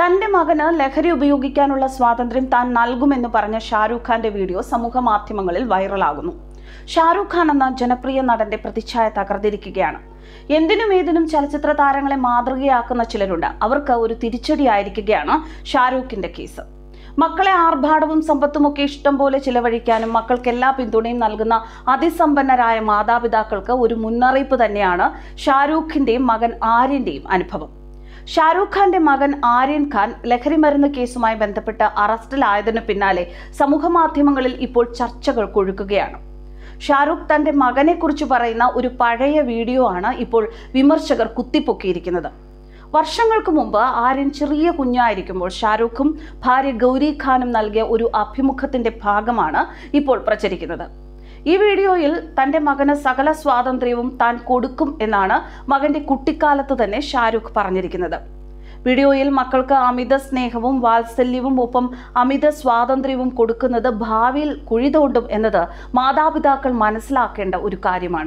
തന്റെ മകന് ലഹരി ഉപയോഗിക്കാനുള്ള സ്വാതന്ത്ര്യം താൻ നൽകുമെന്ന് പറഞ്ഞ ഷാരൂഖ് ഖാന്റെ വീഡിയോ സമൂഹ മാധ്യമങ്ങളിൽ വൈറലാകുന്നു ഷാരൂഖ് ഖാൻ എന്ന ജനപ്രിയ നടന്റെ പ്രതിച്ഛായ തകർന്നിരിക്കുകയാണ് എന്തിനും ഏതിനും ചലച്ചിത്ര താരങ്ങളെ മാതൃകയാക്കുന്ന ചിലരുണ്ട് അവർക്ക് ഒരു തിരിച്ചടിയായിരിക്കുകയാണ് ഷാരൂഖിന്റെ കേസ് മക്കളെ ആർഭാടവും സമ്പത്തുമൊക്കെ ഇഷ്ടം പോലെ ചിലവഴിക്കാനും മക്കൾക്ക് എല്ലാ പിന്തുണയും നൽകുന്ന അതിസമ്പന്നരായ മാതാപിതാക്കൾക്ക് ഒരു മുന്നറിയിപ്പ് തന്നെയാണ് ഷാരൂഖിന്റെയും മകൻ ആര്യന്റെയും അനുഭവം ഷാരൂഖ് ഖാന്റെ മകൻ ആര്യൻ ഖാൻ ലഹരി മരുന്ന് കേസുമായി ബന്ധപ്പെട്ട് അറസ്റ്റിലായതിനു പിന്നാലെ സമൂഹമാധ്യമങ്ങളിൽ ഇപ്പോൾ ചർച്ചകൾ കൊഴുക്കുകയാണ് ഷാരൂഖ് തന്റെ മകനെ കുറിച്ച് പറയുന്ന ഒരു പഴയ വീഡിയോ ആണ് ഇപ്പോൾ വിമർശകർ കുത്തിപ്പൊക്കിയിരിക്കുന്നത് വർഷങ്ങൾക്ക് മുമ്പ് ആര്യൻ ചെറിയ കുഞ്ഞായിരിക്കുമ്പോൾ ഷാരൂഖും ഭാര്യ ഗൗരി ഖാനും നൽകിയ ഒരു അഭിമുഖത്തിന്റെ ഭാഗമാണ് ഇപ്പോൾ പ്രചരിക്കുന്നത് ഈ വീഡിയോയിൽ തന്റെ മകന് സകല സ്വാതന്ത്ര്യവും താൻ കൊടുക്കും എന്നാണ് മകന്റെ കുട്ടിക്കാലത്ത് തന്നെ ഷാരൂഖ് പറഞ്ഞിരിക്കുന്നത് വീഡിയോയിൽ മക്കൾക്ക് അമിത സ്നേഹവും വാത്സല്യവും ഒപ്പം അമിത സ്വാതന്ത്ര്യവും കൊടുക്കുന്നത് ഭാവിയിൽ കുഴി തോണ്ടും എന്നത് മാതാപിതാക്കൾ മനസ്സിലാക്കേണ്ട ഒരു കാര്യമാണ്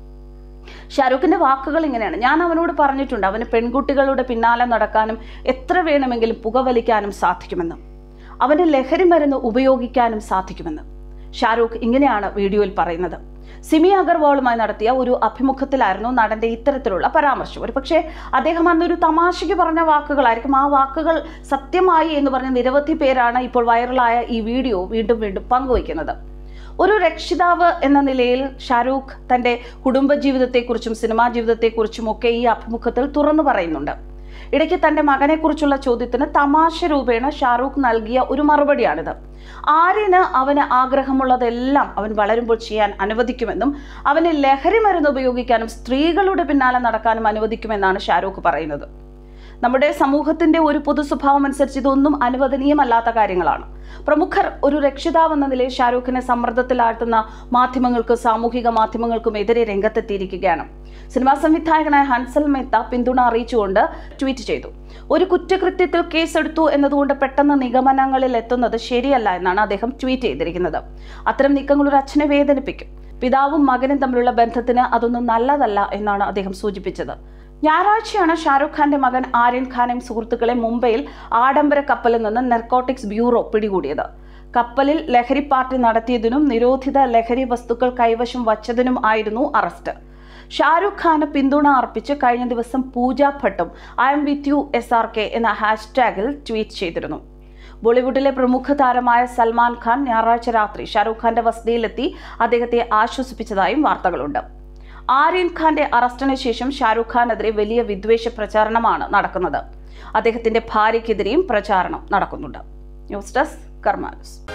ഷാരൂഖിന്റെ വാക്കുകൾ ഇങ്ങനെയാണ് ഞാൻ അവനോട് പറഞ്ഞിട്ടുണ്ട് അവന് പെൺകുട്ടികളുടെ പിന്നാലെ നടക്കാനും എത്ര വേണമെങ്കിലും പുകവലിക്കാനും സാധിക്കുമെന്ന് അവന് ലഹരി മരുന്ന് ഉപയോഗിക്കാനും സാധിക്കുമെന്ന് ഷാരൂഖ് ഇങ്ങനെയാണ് വീഡിയോയിൽ പറയുന്നത് സിമി അഗർവാളുമായി നടത്തിയ ഒരു അഭിമുഖത്തിലായിരുന്നു നടന്റെ ഇത്തരത്തിലുള്ള പരാമർശം ഒരു പക്ഷേ അദ്ദേഹം അന്നൊരു തമാശയ്ക്ക് പറഞ്ഞ വാക്കുകളായിരിക്കും ആ വാക്കുകൾ സത്യമായി എന്ന് പറഞ്ഞ നിരവധി പേരാണ് ഇപ്പോൾ വൈറലായ ഈ വീഡിയോ വീണ്ടും വീണ്ടും പങ്കുവയ്ക്കുന്നത് ഒരു രക്ഷിതാവ് എന്ന നിലയിൽ ഷാരൂഖ് തന്റെ കുടുംബജീവിതത്തെക്കുറിച്ചും സിനിമാ ജീവിതത്തെക്കുറിച്ചും ഒക്കെ ഈ അഭിമുഖത്തിൽ തുറന്നു പറയുന്നുണ്ട് ഇടയ്ക്ക് തന്റെ മകനെക്കുറിച്ചുള്ള ചോദ്യത്തിന് തമാശ രൂപേണ ഷാറൂഖ് നൽകിയ ഒരു മറുപടിയാണിത് ആര്യന് അവന് ആഗ്രഹമുള്ളതെല്ലാം അവൻ വളരുമ്പോൾ ചെയ്യാൻ അനുവദിക്കുമെന്നും അവന് ലഹരി മരുന്ന് ഉപയോഗിക്കാനും സ്ത്രീകളുടെ പിന്നാലെ നടക്കാനും അനുവദിക്കുമെന്നാണ് ഷാരൂഖ് പറയുന്നത് നമ്മുടെ സമൂഹത്തിന്റെ ഒരു പൊതു സ്വഭാവം അനുസരിച്ച് ഇതൊന്നും അനുവദനീയമല്ലാത്ത കാര്യങ്ങളാണ് പ്രമുഖർ ഒരു രക്ഷിതാവ് എന്ന നിലയിൽ ഷാരൂഖിനെ സമ്മർദ്ദത്തിലാഴ്ത്തുന്ന മാധ്യമങ്ങൾക്കും സാമൂഹിക മാധ്യമങ്ങൾക്കും എതിരെ രംഗത്തെത്തിയിരിക്കുകയാണ് സിനിമാ സംവിധായകനായ ഹൻസൽ മെഹ്ത്ത പിന്തുണ അറിയിച്ചുകൊണ്ട് ട്വീറ്റ് ചെയ്തു ഒരു കുറ്റകൃത്യത്തിൽ കേസെടുത്തു എന്നതുകൊണ്ട് പെട്ടെന്ന് നിഗമനങ്ങളിൽ എത്തുന്നത് ശരിയല്ല എന്നാണ് അദ്ദേഹം ട്വീറ്റ് ചെയ്തിരിക്കുന്നത് അത്തരം നീക്കങ്ങൾ ഒരു അച്ഛനെ വേദനിപ്പിക്കും പിതാവും മകനും തമ്മിലുള്ള ബന്ധത്തിന് അതൊന്നും നല്ലതല്ല എന്നാണ് അദ്ദേഹം സൂചിപ്പിച്ചത് ഞായറാഴ്ചയാണ് ഷാരൂഖ് ഖാന്റെ മകൻ ആര്യൻ ഖാനെയും സുഹൃത്തുക്കളെ മുംബൈയിൽ ആഡംബര കപ്പലിൽ നിന്ന് നെർക്കോട്ടിക്സ് ബ്യൂറോ പിടികൂടിയത് കപ്പലിൽ ലഹരി പാർട്ടി നടത്തിയതിനും നിരോധിത ലഹരി വസ്തുക്കൾ കൈവശം വച്ചതിനും ആയിരുന്നു അറസ്റ്റ് ഷാരൂഖ് ഖാന് പിന്തുണ അർപ്പിച്ച് കഴിഞ്ഞ ദിവസം പൂജ ഭട്ടും I'm with you S R K എന്ന ഹാഷ്ടാഗിൽ ട്വീറ്റ് ചെയ്തിരുന്നു ബോളിവുഡിലെ പ്രമുഖ താരമായ സൽമാൻ ഖാൻ ഞായറാഴ്ച രാത്രി ഷാരൂഖ് ഖാന്റെ വസതിയിലെത്തി അദ്ദേഹത്തെ ആശ്വസിപ്പിച്ചതായും വാർത്തകളുണ്ട് ആര്യൻ ഖാന്റെ അറസ്റ്റിന് ശേഷം ഷാരൂഖ് ഖാനെതിരെ വലിയ വിദ്വേഷ പ്രചാരണമാണ് നടക്കുന്നത് അദ്ദേഹത്തിന്റെ ഭാര്യയ്ക്കെതിരെയും പ്രചാരണം നടക്കുന്നുണ്ട് ന്യൂസ് ഡെസ്ക് കർമാനസ്